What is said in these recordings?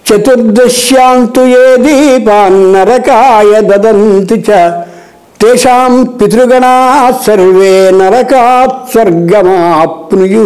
చతుర్దశ్యాంతు ఏ దీపాన్నరకాయ దదంతి చ తేషాం పితృగణా సర్వే నరకాత్ స్వర్గమాప్నుయు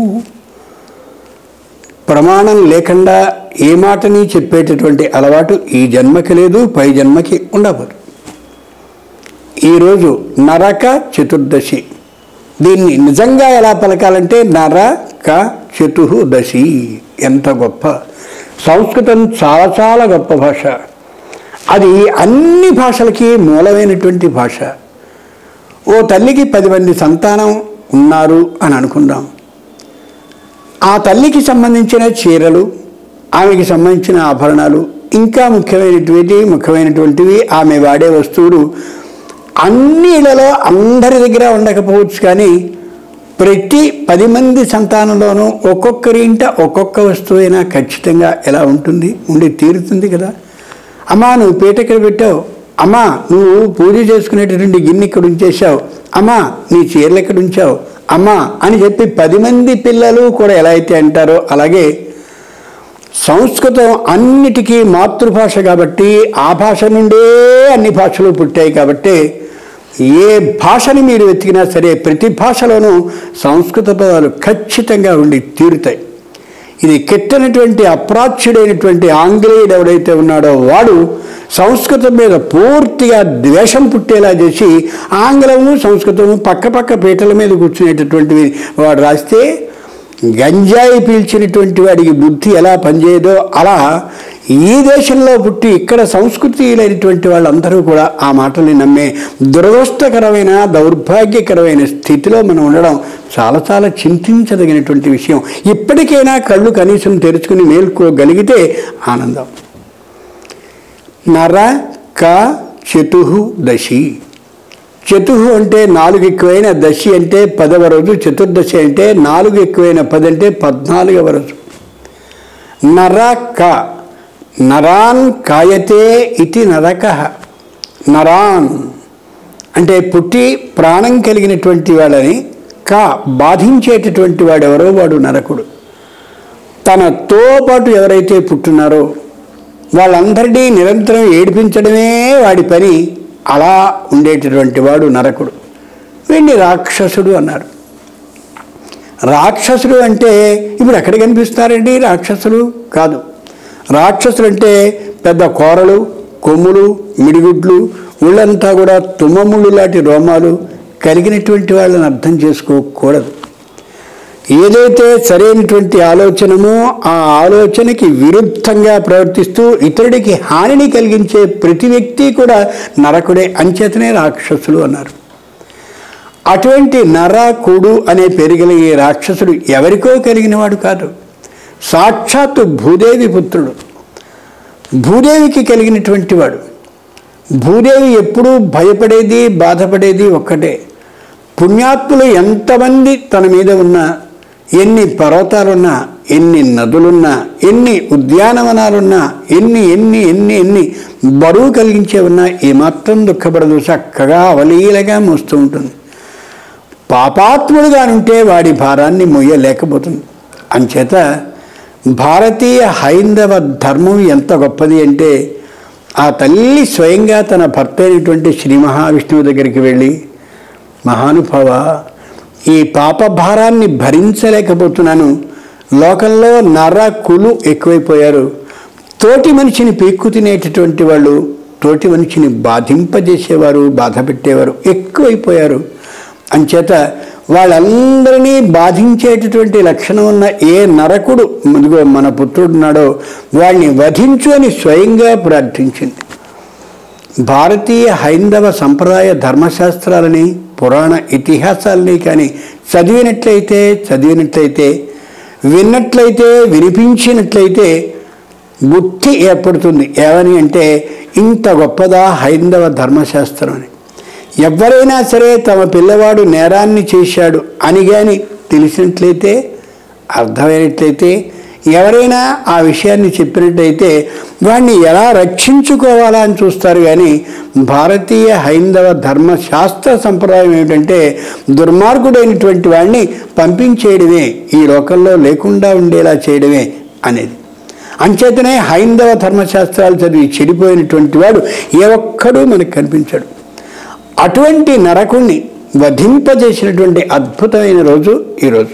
ప్రమాణం లేకుండా ఏ మాటని చెప్పేటటువంటి అలవాటు ఈ జన్మకి లేదు పై జన్మకి ఉండబోదు ఈరోజు నరక చతుర్దశి దీన్ని నిజంగా ఎలా పలకాలంటే నరక చతుర్దశి ఎంత గొప్ప సంస్కృతం చాలా చాలా గొప్ప భాష అది అన్ని భాషలకి మూలమైనటువంటి భాష ఓ తల్లికి పది మంది సంతానం ఉన్నారు అని అనుకుందాం ఆ తల్లికి సంబంధించిన చీరలు ఆమెకి సంబంధించిన ఆభరణాలు ఇంకా ముఖ్యమైనటువంటి ముఖ్యమైనటువంటివి ఆమె వాడే వస్తువులు అన్ని ఇళ్లలో అందరి దగ్గర ఉండకపోవచ్చు కానీ ప్రతి పది మంది సంతానంలోనూ ఒక్కొక్కరి ఇంట ఒక్కొక్క వస్తువు అయినా ఖచ్చితంగా ఎలా ఉంటుంది ఉండి తీరుతుంది కదా అమ్మా నువ్వు పీట ఇక్కడ పెట్టావు అమ్మా నువ్వు పూజ చేసుకునేటటువంటి గిన్నె ఇక్కడ ఉంచేశావు అమ్మా నీ చీరలు ఎక్కడ ఉంచావు అమ్మా అని చెప్పి పది మంది పిల్లలు కూడా ఎలా అయితే అంటారో అలాగే సంస్కృతం అన్నిటికీ మాతృభాష కాబట్టి ఆ భాష నుండే అన్ని భాషలు పుట్టాయి కాబట్టి ఏ భాషని మీరు వెతికినా సరే ప్రతి భాషలోనూ సంస్కృత పదాలు ఖచ్చితంగా ఉండి తీరుతాయి ఇది కెట్టనటువంటి అప్రాచ్యుడైనటువంటి ఆంగ్లేయుడు ఎవడైతే ఉన్నాడో వాడు సంస్కృతం మీద పూర్తిగా ద్వేషం పుట్టేలా చేసి ఆంగ్లము సంస్కృతము పక్క పక్క పీటల మీద కూర్చునేటటువంటివి వాడు రాస్తే గంజాయి పీల్చినటువంటి వాడికి బుద్ధి ఎలా పనిచేయదో అలా ఈ దేశంలో పుట్టి ఇక్కడ సంస్కృతిలైనటువంటి వాళ్ళందరూ కూడా ఆ మాటల్ని నమ్మే దురదృష్టకరమైన దౌర్భాగ్యకరమైన స్థితిలో మనం ఉండడం చాలా చాలా చింతించదగినటువంటి విషయం ఇప్పటికైనా కళ్ళు కనీసం తెరుచుకుని మేల్కోగలిగితే ఆనందం నర క చతుహు దశి చతుహు అంటే నాలుగు ఎక్కువైన దశి అంటే పదవ రోజు చతుర్దశి అంటే నాలుగు ఎక్కువైన పది అంటే పద్నాలుగవ రోజు నర క నరాన్ కాయతే ఇది నరక నరాన్ అంటే పుట్టి ప్రాణం కలిగినటువంటి వాళ్ళని కా బాధించేటటువంటి వాడెవరో వాడు నరకుడు తనతో పాటు ఎవరైతే పుట్టున్నారో వాళ్ళందరినీ నిరంతరం ఏడిపించడమే వాడి పని అలా ఉండేటటువంటి వాడు నరకుడు వీడిని రాక్షసుడు అన్నారు రాక్షసుడు అంటే ఇప్పుడు ఎక్కడ కనిపిస్తున్నారండి రాక్షసులు కాదు రాక్షసులు అంటే పెద్ద కోరలు కొమ్ములు మిడిగుడ్లు ఒళ్ళంతా కూడా తుమ్మముళ్ళు లాంటి రోమాలు కలిగినటువంటి వాళ్ళని అర్థం చేసుకోకూడదు ఏదైతే సరైనటువంటి ఆలోచనమో ఆ ఆలోచనకి విరుద్ధంగా ప్రవర్తిస్తూ ఇతరుడికి హానిని కలిగించే ప్రతి వ్యక్తి కూడా నరకుడే అంచేతనే రాక్షసులు అన్నారు అటువంటి నరకుడు అనే పేరు కలిగే రాక్షసుడు ఎవరికో కలిగినవాడు కాదు సాక్షాత్తు భూదేవి పుత్రుడు భూదేవికి కలిగినటువంటి వాడు భూదేవి ఎప్పుడూ భయపడేది బాధపడేది ఒక్కటే పుణ్యాత్ములు ఎంతమంది తన మీద ఉన్నా ఎన్ని పర్వతాలున్నా ఎన్ని నదులున్నా ఎన్ని ఉద్యానవనాలున్నా ఎన్ని ఎన్ని ఎన్ని ఎన్ని బరువు కలిగించే ఉన్నా ఏమాత్రం దుఃఖపడదు చక్కగా అవలీలగా మోస్తూ ఉంటుంది పాపాత్ముడుగానుంటే వాడి భారాన్ని మొయ్యలేకపోతుంది అంచేత భారతీయ హైందవ ధర్మం ఎంత గొప్పది అంటే ఆ తల్లి స్వయంగా తన భర్త అయినటువంటి శ్రీ మహావిష్ణువు దగ్గరికి వెళ్ళి మహానుభావ ఈ పాప భారాన్ని భరించలేకపోతున్నాను లోకంలో నర కులు ఎక్కువైపోయారు తోటి మనిషిని పీక్కు తినేటటువంటి వాళ్ళు తోటి మనిషిని బాధింపజేసేవారు బాధ పెట్టేవారు ఎక్కువైపోయారు అంచేత వాళ్ళందరినీ బాధించేటటువంటి లక్షణం ఉన్న ఏ నరకుడు ముందుగో మన పుత్రుడున్నాడో వాడిని వధించు అని స్వయంగా ప్రార్థించింది భారతీయ హైందవ సంప్రదాయ ధర్మశాస్త్రాలని పురాణ ఇతిహాసాలని కానీ చదివినట్లయితే చదివినట్లయితే విన్నట్లయితే వినిపించినట్లయితే బుద్ధి ఏర్పడుతుంది ఏమని అంటే ఇంత గొప్పదా హైందవ ధర్మశాస్త్రం అని ఎవరైనా సరే తమ పిల్లవాడు నేరాన్ని చేశాడు అని కానీ తెలిసినట్లయితే అర్థమైనట్లయితే ఎవరైనా ఆ విషయాన్ని చెప్పినట్టయితే వాడిని ఎలా రక్షించుకోవాలా అని చూస్తారు కానీ భారతీయ హైందవ ధర్మ శాస్త్ర సంప్రదాయం ఏమిటంటే దుర్మార్గుడైనటువంటి వాడిని పంపించేయడమే ఈ లోకంలో లేకుండా ఉండేలా చేయడమే అనేది అంచేతనే హైందవ ధర్మశాస్త్రాలు చదివి చెడిపోయినటువంటి వాడు ఏ ఒక్కడూ మనకు కనిపించాడు అటువంటి నరకుణ్ణి వధింపజేసినటువంటి అద్భుతమైన రోజు ఈరోజు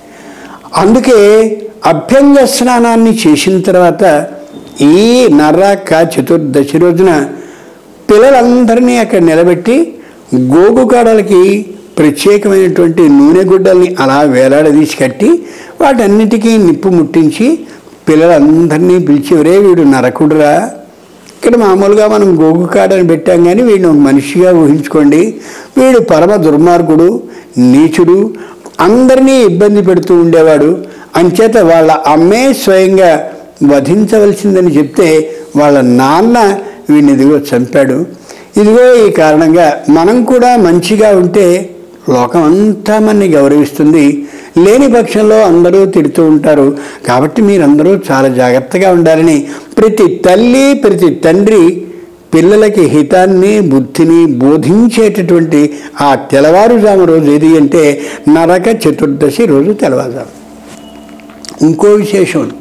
అందుకే అభ్యంగ స్నానాన్ని చేసిన తర్వాత ఈ నరక చతుర్దశి రోజున పిల్లలందరినీ అక్కడ నిలబెట్టి గోగు కాడలకి ప్రత్యేకమైనటువంటి నూనె గుడ్డల్ని అలా వేలాడదీసి కట్టి వాటన్నిటికీ నిప్పు ముట్టించి పిల్లలందరినీ పిలిచి ఒరే వీడు నరకుడురా ఇక్కడ మామూలుగా మనం గోగు కాడని పెట్టాం కానీ వీడిని ఒక మనిషిగా ఊహించుకోండి వీడు పరమ దుర్మార్గుడు నీచుడు అందరినీ ఇబ్బంది పెడుతూ ఉండేవాడు అంచేత వాళ్ళ అమ్మే స్వయంగా వధించవలసిందని చెప్తే వాళ్ళ నాన్న వీడిని ఇదిగో చంపాడు ఇదిగో ఈ కారణంగా మనం కూడా మంచిగా ఉంటే లోకం అంతా మనని గౌరవిస్తుంది లేని పక్షంలో అందరూ తిడుతూ ఉంటారు కాబట్టి మీరందరూ చాలా జాగ్రత్తగా ఉండాలని ప్రతి తల్లి ప్రతి తండ్రి పిల్లలకి హితాన్ని బుద్ధిని బోధించేటటువంటి ఆ తెల్లవారుజాము రోజు ఏది అంటే నరక చతుర్దశి రోజు తెల్లవారుజాము ఇంకో విశేషం ఉంది.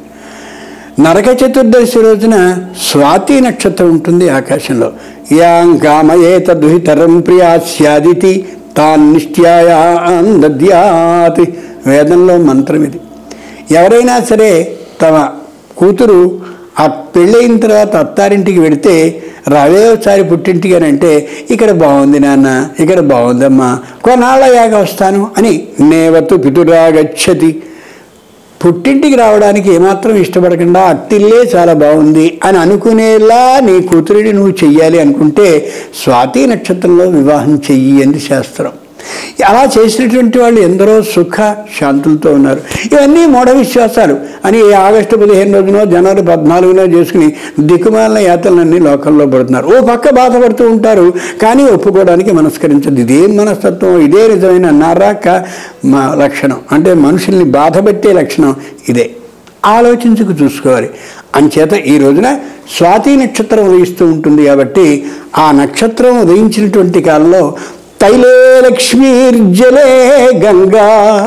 నరక చతుర్దశి రోజున స్వాతి నక్షత్రం ఉంటుంది ఆకాశంలో యాం కామయేత దుహితరం ప్రియా స్యాదితి తాన్ నిశ్చయాన్ దద్యాతి వేదంలో మంత్రం ఇది ఎవరైనా సరే తమ కూతురు ఆ పెళ్ళైన తర్వాత అత్తారింటికి వెడితే రావే ఒకసారి పుట్టింటికి అని అంటే ఇక్కడ బాగుంది నాన్న ఇక్కడ బాగుందమ్మా కొన్నాళ్ళయ్యాక వస్తాను అని నేవతు పితురాగచ్చతి పుట్టింటికి రావడానికి ఏమాత్రం ఇష్టపడకుండా అత్తిల్లే చాలా బాగుంది అని అనుకునేలా నీ కూతురిని నువ్వు చెయ్యాలి అనుకుంటే స్వాతి నక్షత్రంలో వివాహం చెయ్యి అంది శాస్త్రం అలా చేసినటువంటి వాళ్ళు ఎందరో సుఖ శాంతులతో ఉన్నారు ఇవన్నీ మూఢ విశ్వాసాలు అని ఈ ఆగస్టు పదిహేను రోజునో జనవరి పద్నాలుగునో చేసుకుని దిక్కుమాలిన యాతలన్నీ లోకంలో పడుతున్నారు ఓ పక్క బాధపడుతూ ఉంటారు కానీ ఒప్పుకోవడానికి మనస్కరించదు ఇదేం మనస్తత్వం ఇదే నిజమైన నరక మా లక్షణం అంటే మనుషుల్ని బాధపెట్టే లక్షణం ఇదే ఆలోచించుకు చూసుకోవాలి అంచేత ఈ రోజున స్వాతి నక్షత్రం ఉదయిస్తూ ఉంటుంది కాబట్టి ఆ నక్షత్రం ఉదయించినటువంటి కాలంలో తైలే లక్ష్మీర్జలే గంగా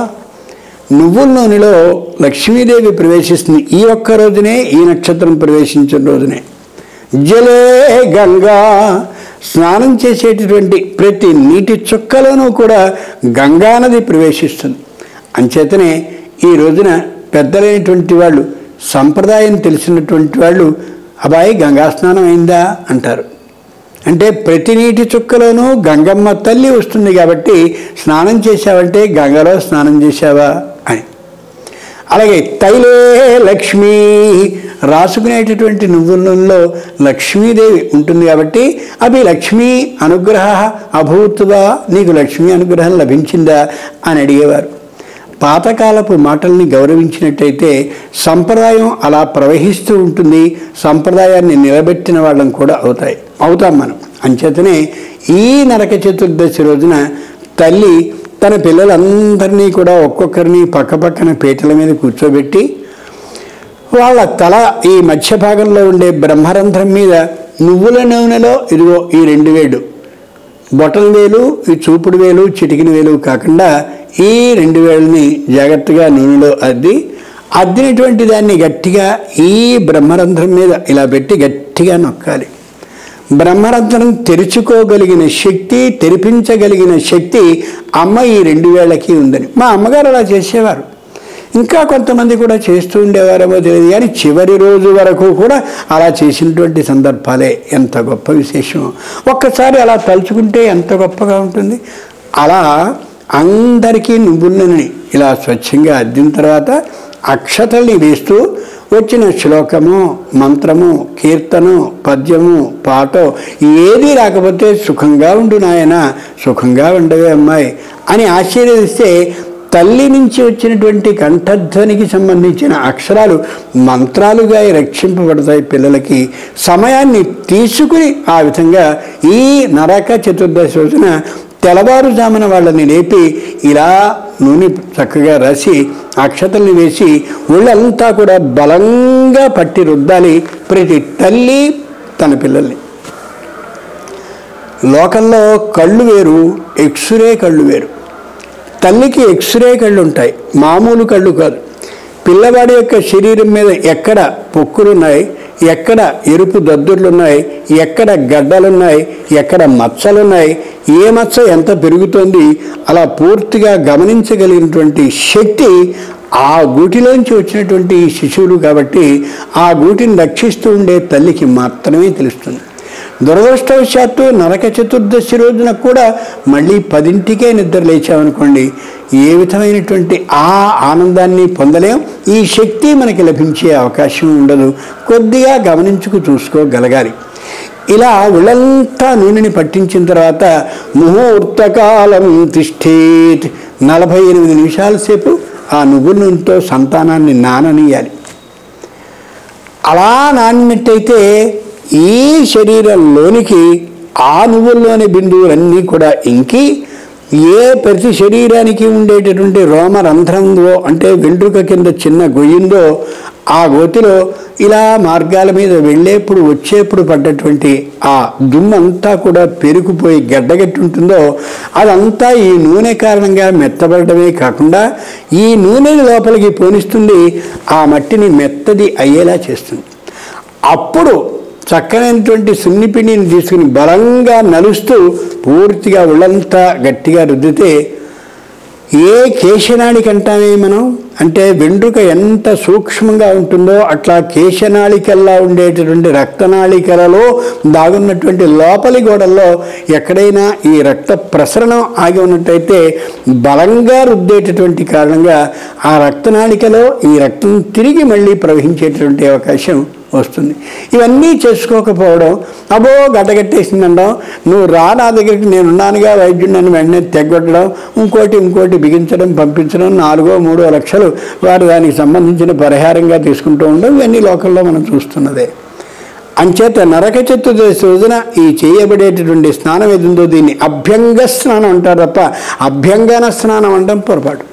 నువ్వుల నూనెలో లక్ష్మీదేవి ప్రవేశిస్తుంది ఈ ఒక్క రోజునే ఈ నక్షత్రం ప్రవేశించిన రోజునే జలే గంగా స్నానం చేసేటటువంటి ప్రతి నీటి చుక్కలోనూ కూడా గంగా నది ప్రవేశిస్తుంది అంచేతనే ఈ రోజున పెద్దలైనటువంటి వాళ్ళు సంప్రదాయం తెలిసినటువంటి వాళ్ళు అబ్బాయి గంగా స్నానం అయిందా అంటారు అంటే ప్రతి నీటి చుక్కలోనూ గంగమ్మ తల్లి వస్తుంది కాబట్టి స్నానం చేశావంటే గంగలో స్నానం చేశావా అని అలాగే తైలే లక్ష్మీ రాసుకునేటటువంటి నువ్వుల నూనెలో లక్ష్మీదేవి ఉంటుంది కాబట్టి అవి లక్ష్మీ అనుగ్రహ అభూతువా నీకు లక్ష్మీ అనుగ్రహం లభించిందా అని అడిగేవారు పాతకాలపు మాటల్ని గౌరవించినట్టయితే సంప్రదాయం అలా ప్రవహిస్తూ ఉంటుంది సంప్రదాయాన్ని నిలబెట్టిన వాళ్ళం కూడా అవుతాయి అవుతాం మనం అంచేతనే ఈ నరక చతుర్దశి రోజున తల్లి తన పిల్లలందరినీ కూడా ఒక్కొక్కరిని పక్కపక్కన పీటల మీద కూర్చోబెట్టి వాళ్ళ తల ఈ మధ్య భాగంలో ఉండే బ్రహ్మరంధ్రం మీద నువ్వుల నూనెలో ఇదిగో ఈ రెండు వేలు బొటన వేలు ఈ చూపుడు వేలు చిటికిన వేలు కాకుండా ఈ రెండు వేలని జాగ్రత్తగా నూనెలో అద్ది అద్దినటువంటి దాన్ని గట్టిగా ఈ బ్రహ్మరంధ్రం మీద ఇలా పెట్టి గట్టిగా నొక్కాలి బ్రహ్మరంధ్రం తెరుచుకోగలిగిన శక్తి తెరిపించగలిగిన శక్తి అమ్మ ఈ రెండు వేళ్ళకి ఉందని మా అమ్మగారు అలా చేసేవారు ఇంకా కొంతమంది కూడా చేస్తూ ఉండేవారేమో తెలియదు కానీ చివరి రోజు వరకు కూడా అలా చేసినటువంటి సందర్భాలే ఎంత గొప్ప విశేషం ఒక్కసారి అలా తలుచుకుంటే ఎంత గొప్పగా ఉంటుంది అలా అందరికీ నువ్వులని ఇలా స్వచ్ఛంగా అద్దిన తర్వాత అక్షతల్ని వేస్తూ వచ్చిన శ్లోకము మంత్రము కీర్తను పద్యము పాటో ఏది రాకపోతే సుఖంగా ఉండు నాయన సుఖంగా ఉండవే అమ్మాయి అని ఆశీర్వదిస్తే తల్లి నుంచి వచ్చినటువంటి కంఠధ్వనికి సంబంధించిన అక్షరాలు మంత్రాలుగా రక్షింపబడతాయి పిల్లలకి సమయాన్ని తీసుకుని ఆ విధంగా ఈ నరక చతుర్దశి రోజున తెల్లవారుజామున వాళ్ళని లేపి ఇలా నూనె చక్కగా రాసి అక్షతల్ని వేసి ఒళ్ళంతా కూడా బలంగా పట్టి రుద్దాలి ప్రతి తల్లి తన పిల్లల్ని లోకంలో కళ్ళు వేరు ఎక్స్రే కళ్ళు వేరు తల్లికి ఎక్స్రే కళ్ళు ఉంటాయి మామూలు కళ్ళు కాదు పిల్లవాడి యొక్క శరీరం మీద ఎక్కడ పొక్కులున్నాయి ఎక్కడ ఎరుపు దద్దుర్లున్నాయి ఎక్కడ గడ్డలున్నాయి ఎక్కడ మచ్చలున్నాయి ఏ మచ్చ ఎంత పెరుగుతోంది అలా పూర్తిగా గమనించగలిగినటువంటి శక్తి ఆ గూటిలోంచి వచ్చినటువంటి శిశువులు కాబట్టి ఆ గూటిని రక్షిస్తూ ఉండే తల్లికి మాత్రమే తెలుస్తుంది దురదృష్టవశాత్తు నరక చతుర్దశి రోజున కూడా మళ్ళీ పదింటికే నిద్ర లేచామనుకోండి ఏ విధమైనటువంటి ఆ ఆనందాన్ని పొందలేం ఈ శక్తి మనకి లభించే అవకాశం ఉండదు కొద్దిగా గమనించుకు చూసుకోగలగాలి ఇలా ఒళ్ళంతా నూనెని పట్టించిన తర్వాత ముహూర్తకాలం తిష్టేత్ నలభై ఎనిమిది నిమిషాల సేపు ఆ నువ్వుల నూనెతో సంతానాన్ని నాననీయాలి అలా నానినట్టయితే ఈ శరీరంలోనికి ఆ నువ్వుల్లోని బిందువులన్నీ కూడా ఇంకి ఏ ప్రతి శరీరానికి ఉండేటటువంటి రోమరంధ్రంలో అంటే వెంట్రుక కింద చిన్న గొయ్యిందో ఆ గోతిలో ఇలా మార్గాల మీద వెళ్ళేప్పుడు వచ్చేప్పుడు పడ్డటువంటి ఆ దుమ్మంతా కూడా పెరిగిపోయి గడ్డగట్టి ఉంటుందో అదంతా ఈ నూనె కారణంగా మెత్తబడటమే కాకుండా ఈ నూనెని లోపలికి పోనిస్తుంది ఆ మట్టిని మెత్తది అయ్యేలా చేస్తుంది అప్పుడు చక్కనైనటువంటి సున్నిపిండిని తీసుకుని బలంగా నలుస్తూ పూర్తిగా ఒళ్ళంతా గట్టిగా రుద్దితే ఏ కేశనాళిక అంటామే మనం అంటే వెంట్రుక ఎంత సూక్ష్మంగా ఉంటుందో అట్లా కేశనాళికల్లా ఉండేటటువంటి రక్తనాళికలలో దాగున్నటువంటి లోపలి గోడల్లో ఎక్కడైనా ఈ రక్త ప్రసరణం ఆగి ఉన్నట్టయితే బలంగా రుద్దేటటువంటి కారణంగా ఆ రక్తనాళికలో ఈ రక్తం తిరిగి మళ్ళీ ప్రవహించేటటువంటి అవకాశం వస్తుంది ఇవన్నీ చేసుకోకపోవడం అబో గడ్డగట్టేసిందండం నువ్వు రా నా దగ్గరికి నేను ఉన్నానుగా వైద్యుడిని వెంటనే తెగొట్టడం ఇంకోటి ఇంకోటి బిగించడం పంపించడం నాలుగో మూడో లక్షలు వారు దానికి సంబంధించిన పరిహారంగా తీసుకుంటూ ఉండడం ఇవన్నీ లోకల్లో మనం చూస్తున్నదే అంచేత నరక చతుర్దశి రోజున ఈ చేయబడేటటువంటి స్నానం ఏదిందో దీన్ని అభ్యంగ స్నానం అంటారు తప్ప అభ్యంగన స్నానం అనడం పొరపాటు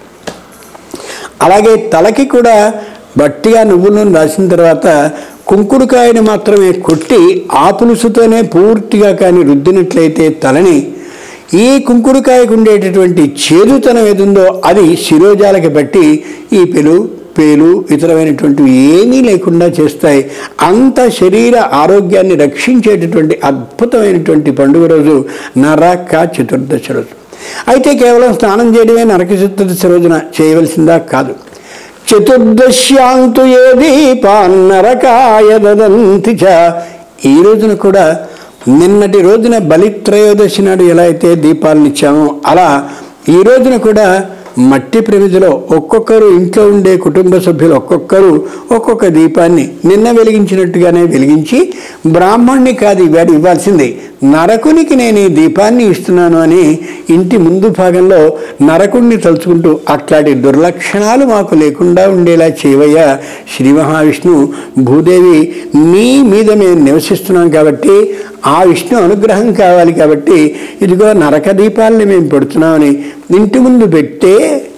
అలాగే తలకి కూడా బట్టిగా నువ్వుల నూనె రాసిన తర్వాత కుంకుడుకాయని మాత్రమే కొట్టి ఆ పులుసుతోనే పూర్తిగా కానీ రుద్దినట్లయితే తలని ఈ కుంకుడుకాయకు ఉండేటటువంటి చేదుతనం ఏదుందో అది శిరోజాలకి బట్టి ఈ పెలు పేలు ఇతరమైనటువంటివి ఏమీ లేకుండా చేస్తాయి అంత శరీర ఆరోగ్యాన్ని రక్షించేటటువంటి అద్భుతమైనటువంటి పండుగ రోజు నరక చతుర్దశి రోజు అయితే కేవలం స్నానం చేయడమే నరక చతుర్దశి రోజున చేయవలసిందా కాదు చతుర్దశ్యాంతు ఏ దీపాన్నరకాయ దదంతి చ ఈ రోజున కూడా నిన్నటి రోజున బలిత్రయోదశి నాడు ఎలా అయితే దీపాలను ఇచ్చామో అలా ఈ రోజున కూడా మట్టి ప్రమిదిలో ఒక్కొక్కరు ఇంట్లో ఉండే కుటుంబ సభ్యులు ఒక్కొక్కరు ఒక్కొక్క దీపాన్ని నిన్న వెలిగించినట్టుగానే వెలిగించి బ్రాహ్మణ్ణి కాదు ఇవాడు ఇవ్వాల్సింది నరకునికి నేను ఈ దీపాన్ని ఇస్తున్నాను అని ఇంటి ముందు భాగంలో నరకుణ్ణి తలుచుకుంటూ అట్లాంటి దుర్లక్షణాలు మాకు లేకుండా ఉండేలా చేయవయ్యా శ్రీ మహావిష్ణు భూదేవి నీ మీద మేము నివసిస్తున్నాం కాబట్టి ఆ విష్ణు అనుగ్రహం కావాలి కాబట్టి ఇదిగో నరక దీపాలని మేము పెడుతున్నామని ఇంటి ముందు పెట్టే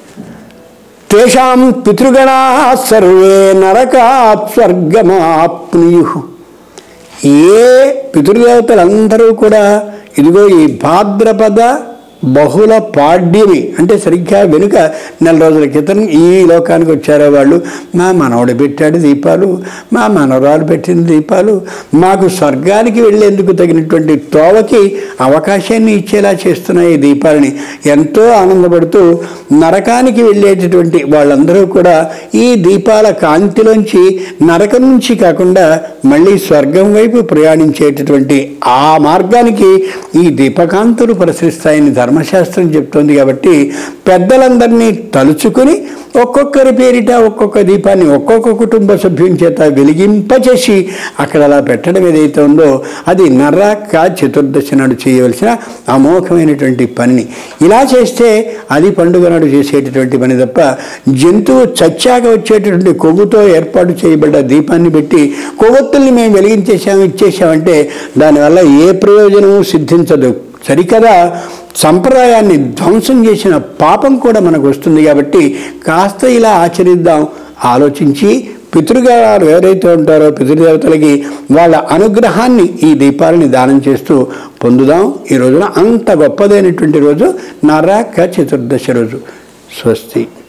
తేషాం పితృగణా సర్వే నరకాత్ స్వర్గమాప్నుయు ఏ పితృదేవతలందరూ కూడా ఇదిగో ఈ భాద్రపద బహుళ పాడ్యమి అంటే సరిగ్గా వెనుక నెల రోజుల క్రితం ఈ లోకానికి వచ్చారో వాళ్ళు మా మనవడు పెట్టాడు దీపాలు మా మనవరాలు పెట్టిన దీపాలు మాకు స్వర్గానికి వెళ్ళేందుకు తగినటువంటి తోవకి అవకాశాన్ని ఇచ్చేలా చేస్తున్నాయి ఈ దీపాలని ఎంతో ఆనందపడుతూ నరకానికి వెళ్ళేటటువంటి వాళ్ళందరూ కూడా ఈ దీపాల కాంతిలోంచి నరకం నుంచి కాకుండా మళ్ళీ స్వర్గం వైపు ప్రయాణించేటటువంటి ఆ మార్గానికి ఈ దీపకాంతులు ప్రసరిస్తాయని ధర్మశాస్త్రం చెప్తోంది కాబట్టి పెద్దలందరినీ తలుచుకుని ఒక్కొక్కరి పేరిట ఒక్కొక్క దీపాన్ని ఒక్కొక్క కుటుంబ సభ్యుని చేత వెలిగింపచేసి అక్కడ అలా పెట్టడం ఏదైతే ఉందో అది నరక చతుర్దశి నాడు చేయవలసిన అమోఘమైనటువంటి పనిని ఇలా చేస్తే అది పండుగ నాడు చేసేటటువంటి పని తప్ప జంతువు చచ్చాక వచ్చేటటువంటి కొవ్వుతో ఏర్పాటు చేయబడ్డ దీపాన్ని పెట్టి కొవ్వొత్తుల్ని మేము వెలిగించేసాము ఇచ్చేసామంటే దానివల్ల ఏ ప్రయోజనము సిద్ధించదు సరికదా సంప్రదాయాన్ని ధ్వంసం చేసిన పాపం కూడా మనకు వస్తుంది కాబట్టి కాస్త ఇలా ఆచరిద్దాం ఆలోచించి పితృగారు ఎవరైతే ఉంటారో పితృదేవతలకి వాళ్ళ అనుగ్రహాన్ని ఈ దీపాలని దానం చేస్తూ పొందుదాం ఈ రోజున అంత గొప్పదైనటువంటి రోజు నరక చతుర్దశి రోజు స్వస్తి